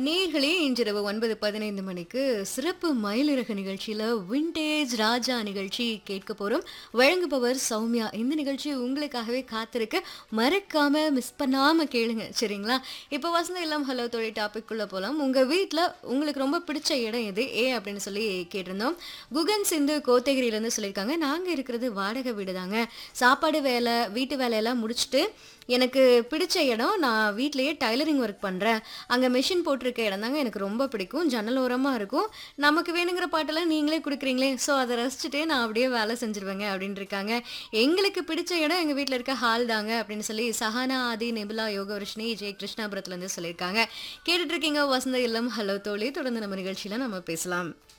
நேர்களே இன்றிரவு ஒன்பது பதினைந்து மணிக்கு சிறப்பு மயிலிறகு நிகழ்ச்சியில விண்டேஜ் ராஜா நிகழ்ச்சி கேட்க போறோம் வழங்குபவர் சௌமியா இந்த நிகழ்ச்சி உங்களுக்காகவே காத்திருக்கு மறக்காம மிஸ் பண்ணாம கேளுங்க சரிங்களா இப்போ வசந்த எல்லாம் ஹலோ தொழில் டாபிக் குள்ள போலாம் உங்க வீட்ல உங்களுக்கு ரொம்ப பிடிச்ச இடம் எது ஏ அப்படின்னு சொல்லி கேட்டிருந்தோம் குகன் சிந்து கோத்தகிரியில இருந்து சொல்லியிருக்காங்க நாங்க இருக்கிறது வாடகை வீடு தாங்க சாப்பாடு வேலை வீட்டு வேலையெல்லாம் முடிச்சுட்டு எனக்கு பிடிச்ச இடம் நான் வீட்லயே டைலரிங் ஒர்க் பண்ணுறேன் அங்கே மெஷின் போட்டிருக்க இடம் தாங்க எனக்கு ரொம்ப பிடிக்கும் ஜன்னல் ஓரமாக இருக்கும் நமக்கு வேணுங்கிற பாட்டெல்லாம் நீங்களே கொடுக்குறீங்களே ஸோ அதை ரசிச்சுட்டே நான் அப்படியே வேலை செஞ்சுருவேங்க அப்படின்னு இருக்காங்க எங்களுக்கு பிடிச்ச இடம் எங்கள் வீட்டில் இருக்க ஹால் தாங்க அப்படின்னு சொல்லி சஹானா ஆதி நெபுலா யோகவர்ஷினி ஜெய் கிருஷ்ணாபுரத்துலேருந்து சொல்லியிருக்காங்க கேட்டுட்டு இருக்கீங்க வசந்த இல்லம் ஹலோ தோழி தொடர்ந்து நம்ம நிகழ்ச்சியில் நம்ம பேசலாம்